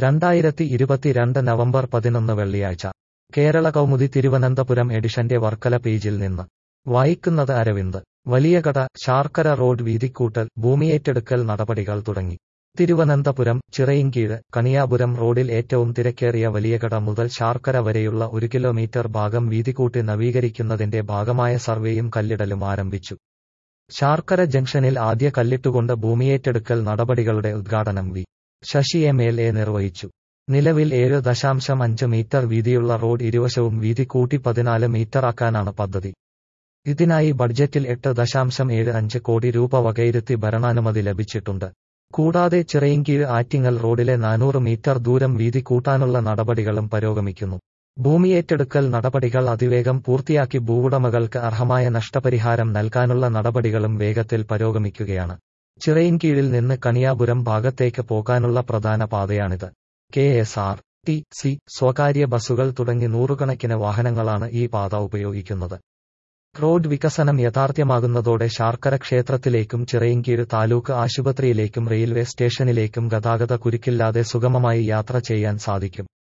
രണ്ടായിരത്തി ഇരുപത്തിരണ്ട് നവംബർ പതിനൊന്ന് വെള്ളിയാഴ്ച കേരള കൗമുദി തിരുവനന്തപുരം എഡിഷന്റെ വർക്കല പേജിൽ നിന്ന് വായിക്കുന്നത് അരവിന്ദ് വലിയകട ശാർക്കര റോഡ് വീതിക്കൂട്ടൽ ഭൂമിയേറ്റെടുക്കൽ നടപടികൾ തുടങ്ങി തിരുവനന്തപുരം ചിറയിൻകീഴ് കണിയാപുരം റോഡിൽ ഏറ്റവും തിരക്കേറിയ വലിയകട മുതൽ ശാർക്കര വരെയുള്ള ഒരു കിലോമീറ്റർ ഭാഗം വീതികൂട്ടി നവീകരിക്കുന്നതിന്റെ ഭാഗമായ സർവേയും കല്ലിടലും ആരംഭിച്ചു ശാർക്കര ജംഗ്ഷനിൽ ആദ്യ കല്ലിട്ടുകൊണ്ട് ഭൂമിയേറ്റെടുക്കൽ നടപടികളുടെ ഉദ്ഘാടനം V Sasi M L A നിർവഹിച്ചു നിലവിൽ ഏഴ് ദശാംശം അഞ്ച് മീറ്റർ വീതിയുള്ള റോഡ് ഇരുവശവും വീതി കൂട്ടി പതിനാല് മീറ്ററാക്കാനാണ് പദ്ധതി ഇതിനായി ബഡ്ജറ്റിൽ എട്ട് ദശാംശം ഏഴ് അഞ്ച് കോടി രൂപ വകയിരുത്തി ഭരണാനുമതി ലഭിച്ചിട്ടുണ്ട് കൂടാതെ ചിറയിൻകീഴ് ആറ്റിങ്ങൽ റോഡിലെ നാനൂറ് മീറ്റർ ദൂരം വീതി കൂട്ടാനുള്ള നടപടികളും പുരോഗമിക്കുന്നു ഭൂമിയേറ്റെടുക്കൽ നടപടികൾ അതിവേഗം പൂർത്തിയാക്കി ഭൂവുടമകൾക്ക് അർഹമായ നഷ്ടപരിഹാരം നൽകാനുള്ള നടപടികളും വേഗത്തിൽ പുരോഗമിക്കുകയാണ് ചിറയിൻകീഴിൽ നിന്ന് കണിയാപുരം ഭാഗത്തേക്ക് പോകാനുള്ള പ്രധാന പാതയാണിത് K S R T C സ്വകാര്യ ബസുകൾ തുടങ്ങി നൂറുകണക്കിന് വാഹനങ്ങളാണ് ഈ പാത ഉപയോഗിക്കുന്നത് റോഡ് വികസനം യാഥാർത്ഥ്യമാകുന്നതോടെ ശാർക്കര ക്ഷേത്രത്തിലേക്കും ചിറയിൻകീഴ് താലൂക്ക് ആശുപത്രിയിലേക്കും റെയിൽവേ സ്റ്റേഷനിലേക്കും ഗതാഗത കുരുക്കില്ലാതെ സുഗമമായി യാത്ര ചെയ്യാൻ സാധിക്കും